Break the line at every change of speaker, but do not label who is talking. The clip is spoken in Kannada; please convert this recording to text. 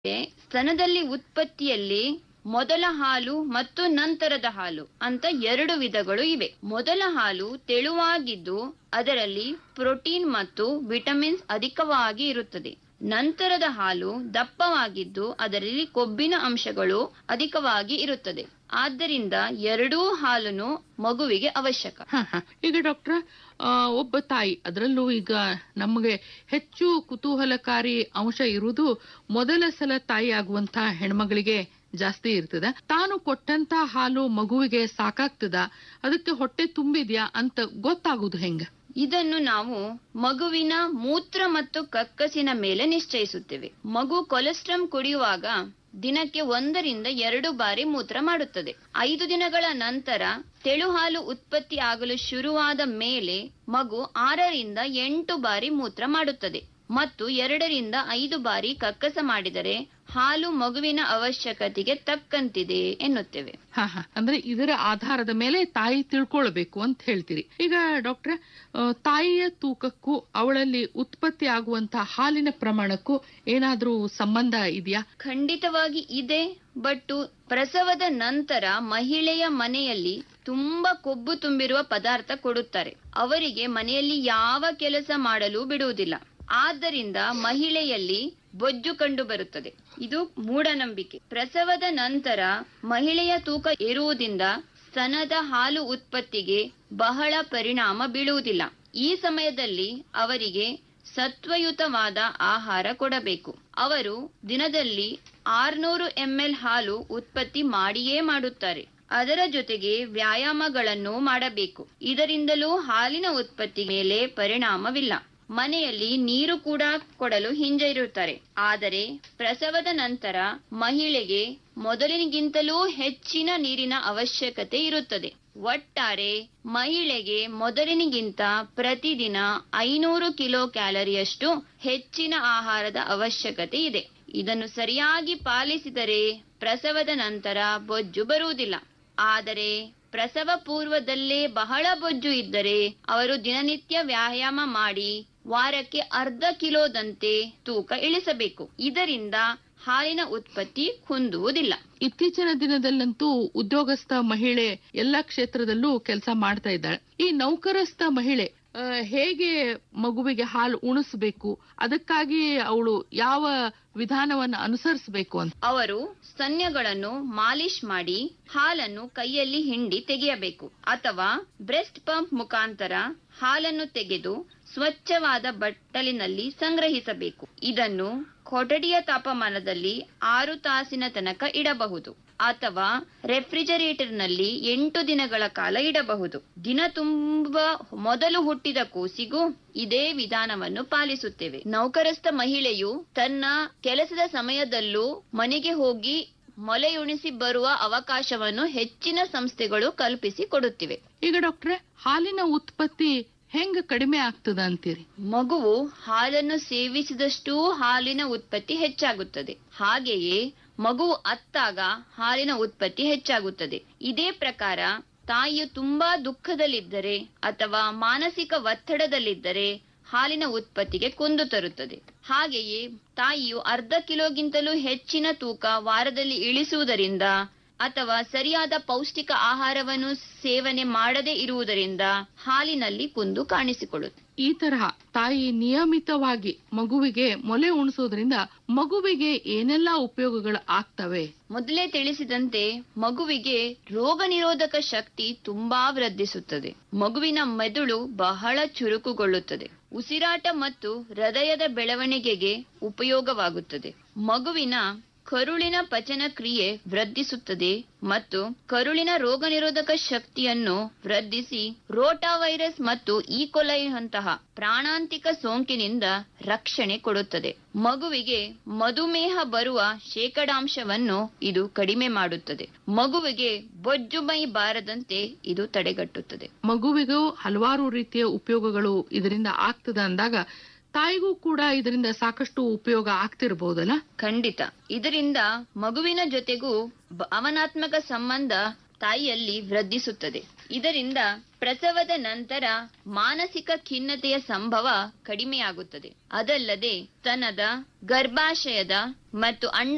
ಸ್ತನದಲ್ಲಿ ಉತ್ಪತ್ತಿಯಲ್ಲಿ ಮೊದಲ ಹಾಲು ಮತ್ತು ನಂತರದ ಹಾಲು ಅಂತ ಎರಡು ವಿಧಗಳು ಇವೆ ಮೊದಲ ಹಾಲು ತೆಳುವಾಗಿದ್ದು ಅದರಲ್ಲಿ ಪ್ರೋಟೀನ್ ಮತ್ತು ವಿಟಮಿನ್ಸ್ ಅಧಿಕವಾಗಿ ಇರುತ್ತದೆ ನಂತರದ ಹಾಲು ದಪ್ಪವಾಗಿದ್ದು ಅದರಲ್ಲಿ ಕೊಬ್ಬಿನ ಅಂಶಗಳು ಅಧಿಕವಾಗಿ ಇರುತ್ತದೆ ಆದ್ದರಿಂದ ಎರಡೂ ಹಾಲನ್ನು ಮಗುವಿಗೆ ಅವಶ್ಯಕ
ಹ, ಹ. ಈಗ ಡಾಕ್ಟ್ರ ಆ, ಒಬ್ಬ ತಾಯಿ ಅದರಲ್ಲೂ ಈಗ ನಮಗೆ ಹೆಚ್ಚು ಕುತೂಹಲಕಾರಿ ಅಂಶ ಇರುವುದು ಮೊದಲ ಸಲ ತಾಯಿ ಆಗುವಂತ ಹೆಣ್ಮಗಳಿಗೆ ಜಾಸ್ತಿ ಇರ್ತದ ತಾನು ಕೊಟ್ಟಂತ ಹಾಲು ಮಗುವಿಗೆ ಸಾಕಾಗ್ತದ ಅದಕ್ಕೆ ಹೊಟ್ಟೆ ತುಂಬಿದ್ಯಾ ಅಂತ ಗೊತ್ತಾಗುದು ಹೆಂಗ
ಇದನ್ನು ನಾವು ಮಗುವಿನ ಮೂತ್ರ ಮತ್ತು ಕಕ್ಕಸಿನ ಮೇಲೆ ನಿಶ್ಚಯಿಸುತ್ತೇವೆ ಮಗು ಕೊಲೆಸ್ಟ್ರಾಮ್ ಕುಡಿಯುವಾಗ ದಿನಕ್ಕೆ ಒಂದರಿಂದ ಎರಡು ಬಾರಿ ಮೂತ್ರ ಮಾಡುತ್ತದೆ ಐದು ದಿನಗಳ ನಂತರ ತೆಳು ಹಾಲು ಉತ್ಪತ್ತಿ ಆಗಲು ಶುರುವಾದ ಮೇಲೆ ಮಗು ಆರರಿಂದ ಎಂಟು ಬಾರಿ ಮೂತ್ರ ಮಾಡುತ್ತದೆ ಮತ್ತು ಎರಡರಿಂದ ಐದು ಬಾರಿ ಕಕ್ಕಸ ಮಾಡಿದರೆ ಹಾಲು ಮಗುವಿನ ಅವಶ್ಯಕತೆಗೆ ತಕ್ಕಂತಿದೆ ಎನ್ನುತ್ತೇವೆ
ಹ ಹ ಅಂದ್ರೆ ಇದರ ಆಧಾರದ ಮೇಲೆ ತಾಯಿ ತಿಳ್ಕೊಳ್ಬೇಕು ಅಂತ ಹೇಳ್ತೀರಿ ಈಗ ಡಾಕ್ಟ್ರೆ ಆ, ತಾಯಿಯ ತೂಕಕ್ಕೂ ಅವಳಲ್ಲಿ ಉತ್ಪತ್ತಿ ಆಗುವಂತ ಹಾಲಿನ ಪ್ರಮಾಣಕ್ಕೂ ಏನಾದ್ರೂ ಸಂಬಂಧ ಇದೆಯಾ
ಖಂಡಿತವಾಗಿ ಇದೆ ಬಟ್ ಪ್ರಸವದ ನಂತರ ಮಹಿಳೆಯ ಮನೆಯಲ್ಲಿ ತುಂಬಾ ಕೊಬ್ಬು ತುಂಬಿರುವ ಪದಾರ್ಥ ಕೊಡುತ್ತಾರೆ ಅವರಿಗೆ ಮನೆಯಲ್ಲಿ ಯಾವ ಕೆಲಸ ಮಾಡಲು ಬಿಡುವುದಿಲ್ಲ ಆದ್ದರಿಂದ ಮಹಿಳೆಯಲ್ಲಿ ಬೊಜ್ಜು ಕಂಡು ಬರುತ್ತದೆ ಇದು ಮೂಢನಂಬಿಕೆ ಪ್ರಸವದ ನಂತರ ಮಹಿಳೆಯ ತೂಕ ಏರುವುದರಿಂದ ಸ್ತನದ ಹಾಲು ಉತ್ಪತ್ತಿಗೆ ಬಹಳ ಪರಿಣಾಮ ಬೀಳುವುದಿಲ್ಲ ಈ ಸಮಯದಲ್ಲಿ ಅವರಿಗೆ ಸತ್ವಯುತವಾದ ಆಹಾರ ಕೊಡಬೇಕು ಅವರು ದಿನದಲ್ಲಿ ಆರ್ನೂರು ಎಂಎಲ್ ಹಾಲು ಉತ್ಪತ್ತಿ ಮಾಡಿಯೇ ಮಾಡುತ್ತಾರೆ ಅದರ ಜೊತೆಗೆ ವ್ಯಾಯಾಮಗಳನ್ನು ಮಾಡಬೇಕು ಇದರಿಂದಲೂ ಹಾಲಿನ ಉತ್ಪತ್ತಿ ಮೇಲೆ ಪರಿಣಾಮವಿಲ್ಲ ಮನೆಯಲ್ಲಿ ನೀರು ಕೂಡ ಕೊಡಲು ಹಿಂಜರಿರುತ್ತಾರೆ ಆದರೆ ಪ್ರಸವದ ನಂತರ ಮಹಿಳೆಗೆ ಮೊದಲಿನಗಿಂತಲೂ ಹೆಚ್ಚಿನ ನೀರಿನ ಅವಶ್ಯಕತೆ ಇರುತ್ತದೆ ಒಟ್ಟಾರೆ ಮಹಿಳೆಗೆ ಮೊದಲಿನಿಗಿಂತ ಪ್ರತಿದಿನ ಐನೂರು ಕಿಲೋ ಕ್ಯಾಲರಿಯಷ್ಟು ಹೆಚ್ಚಿನ ಆಹಾರದ ಅವಶ್ಯಕತೆ ಇದೆ ಇದನ್ನು ಸರಿಯಾಗಿ ಪಾಲಿಸಿದರೆ ಪ್ರಸವದ ನಂತರ ಬೊಜ್ಜು ಬರುವುದಿಲ್ಲ ಆದರೆ ಪ್ರಸವ ಪೂರ್ವದಲ್ಲೇ ಬಹಳ ಬೊಜ್ಜು ಇದ್ದರೆ ಅವರು ದಿನನಿತ್ಯ ವ್ಯಾಯಾಮ ಮಾಡಿ ವಾರಕ್ಕೆ ಅರ್ಧ ಕಿಲೋದಂತೆ ತೂಕ ಇಳಿಸಬೇಕು ಇದರಿಂದ ಹಾಲಿನ ಉತ್ಪತ್ತಿ ಕುಂದುವುದಿಲ್ಲ
ಇತ್ತೀಚಿನ ದಿನದಲ್ಲಂತೂ ಉದ್ಯೋಗಸ್ಥ ಮಹಿಳೆ ಎಲ್ಲ ಕ್ಷೇತ್ರದಲ್ಲೂ ಕೆಲಸ ಮಾಡ್ತಾ ಇದ್ದಾಳೆ ಈ ನೌಕರಸ್ಥ ಮಹಿಳೆ ಆ, ಹೇಗೆ ಮಗುವಿಗೆ ಹಾಲು ಉಣಿಸ್ಬೇಕು ಅದಕ್ಕಾಗಿ ಅವಳು ಯಾವ ವಿಧಾನವನ್ನು ಅನುಸರಿಸಬೇಕು ಅಂತ
ಅವರು ಸ್ತನ್ಯಗಳನ್ನು ಮಾಲಿಶ್ ಮಾಡಿ ಹಾಲನ್ನು ಕೈಯಲ್ಲಿ ಹಿಂಡಿ ತೆಗೆಯಬೇಕು ಅಥವಾ ಬ್ರೆಸ್ಟ್ ಪಂಪ್ ಮುಖಾಂತರ ಹಾಲನ್ನು ತೆಗೆದು ಸ್ವಚ್ಛವಾದ ಬಟ್ಟಲಿನಲ್ಲಿ ಸಂಗ್ರಹಿಸಬೇಕು ಇದನ್ನು ಕೊಠಡಿಯ ತಾಪಮಾನದಲ್ಲಿ ಆರು ತಾಸಿನ ತನಕ ಇಡಬಹುದು ಅಥವಾ ರೆಫ್ರಿಜರೇಟರ್ನಲ್ಲಿ ಎಂಟು ದಿನಗಳ ಕಾಲ ಇಡಬಹುದು ದಿನ ತುಂಬ ಮೊದಲು ಹುಟ್ಟಿದ ಕೂಸಿಗೂ ಇದೇ ವಿಧಾನವನ್ನು ಪಾಲಿಸುತ್ತೇವೆ ನೌಕರಸ್ಥ ಮಹಿಳೆಯು ತನ್ನ ಕೆಲಸದ ಸಮಯದಲ್ಲೂ ಮನೆಗೆ ಹೋಗಿ ಮೊಲೆಯುಣಿಸಿ ಬರುವ ಅವಕಾಶವನ್ನು ಹೆಚ್ಚಿನ ಸಂಸ್ಥೆಗಳು ಕಲ್ಪಿಸಿ ಕೊಡುತ್ತಿವೆ
ಈಗ ಡಾಕ್ಟ್ರೆ ಹಾಲಿನ ಉತ್ಪತ್ತಿ ಹೆಂಗ ಕಡಿಮೆ ಆಗ್ತದ ಅಂತೀರಿ
ಮಗುವು ಹಾಲನ್ನು ಸೇವಿಸಿದಷ್ಟೂ ಹಾಲಿನ ಉತ್ಪತ್ತಿ ಹೆಚ್ಚಾಗುತ್ತದೆ ಹಾಗೆಯೇ ಮಗುವು ಅತ್ತಾಗ ಹಾಲಿನ ಉತ್ಪತ್ತಿ ಹೆಚ್ಚಾಗುತ್ತದೆ ಇದೇ ಪ್ರಕಾರ ತಾಯಿಯು ತುಂಬಾ ದುಃಖದಲ್ಲಿದ್ದರೆ ಅಥವಾ ಮಾನಸಿಕ ಒತ್ತಡದಲ್ಲಿದ್ದರೆ ಹಾಲಿನ ಉತ್ಪತ್ತಿಗೆ ಕುಂದು ತರುತ್ತದೆ ಹಾಗೆಯೇ ತಾಯಿಯು ಅರ್ಧ ಕಿಲೋಗಿಂತಲೂ ಹೆಚ್ಚಿನ ತೂಕ ವಾರದಲ್ಲಿ ಇಳಿಸುವುದರಿಂದ ಅಥವಾ ಸರಿಯಾದ ಪೌಷ್ಟಿಕ ಆಹಾರವನ್ನು ಸೇವನೆ ಮಾಡದೇ ಇರುವುದರಿಂದ ಹಾಲಿನಲ್ಲಿ ಕುಂದು ಕಾಣಿಸಿಕೊಳ್ಳುತ್ತದೆ
ಈ ತರಹ ತಾಯಿ ನಿಯಮಿತವಾಗಿ ಮಗುವಿಗೆ ಮೊಲೆ ಉಣಿಸೋದ್ರಿಂದ ಮಗುವಿಗೆ ಏನೆಲ್ಲಾ ಉಪಯೋಗಗಳು ಆಗ್ತವೆ
ಮೊದಲೇ ತಿಳಿಸಿದಂತೆ ಮಗುವಿಗೆ ರೋಗ ನಿರೋಧಕ ಶಕ್ತಿ ತುಂಬಾ ವೃದ್ಧಿಸುತ್ತದೆ ಮಗುವಿನ ಮೆದುಳು ಬಹಳ ಚುರುಕುಗೊಳ್ಳುತ್ತದೆ ಉಸಿರಾಟ ಮತ್ತು ಹೃದಯದ ಬೆಳವಣಿಗೆಗೆ ಉಪಯೋಗವಾಗುತ್ತದೆ ಮಗುವಿನ ಕರುಳಿನ ಪಚನ ಕ್ರಿಯೆ ವೃದ್ಧಿಸುತ್ತದೆ ಮತ್ತು ಕರುಳಿನ ರೋಗ ನಿರೋಧಕ ಶಕ್ತಿಯನ್ನು ವೃದ್ಧಿಸಿ ರೋಟಾ ವೈರಸ್ ಮತ್ತು ಈಕೊಲೈನಂತಹ ಪ್ರಾಣಾಂತಿಕ ಸೋಂಕಿನಿಂದ ರಕ್ಷಣೆ ಕೊಡುತ್ತದೆ ಮಗುವಿಗೆ ಮಧುಮೇಹ ಬರುವ ಶೇಕಡಾಂಶವನ್ನು ಇದು ಕಡಿಮೆ ಮಾಡುತ್ತದೆ ಮಗುವಿಗೆ ಬೊಜ್ಜು ಮೈ ಬಾರದಂತೆ ಇದು ತಡೆಗಟ್ಟುತ್ತದೆ
ಮಗುವಿಗೂ ಹಲವಾರು ರೀತಿಯ ಉಪಯೋಗಗಳು ಇದರಿಂದ ಆಗ್ತದ ಅಂದಾಗ ತಾಯಿಗೂ ಕೂಡ ಇದರಿಂದ ಸಾಕಷ್ಟು ಉಪಯೋಗ ಆಗ್ತಿರ್ಬಹುದಲ್ಲ
ಖಂಡಿತ ಇದರಿಂದ ಮಗುವಿನ ಜೊತೆಗೂ ಭಾವನಾತ್ಮಕ ಸಂಬಂಧ ತಾಯಿಯಲ್ಲಿ ವೃದ್ಧಿಸುತ್ತದೆ ಇದರಿಂದ ಪ್ರಸವದ ನಂತರ ಮಾನಸಿಕ ಖಿನ್ನತೆಯ ಸಂಭವ ಕಡಿಮೆಯಾಗುತ್ತದೆ ಅದಲ್ಲದೆ ಸ್ತನದ ಗರ್ಭಾಶಯದ ಮತ್ತು ಅಂಡ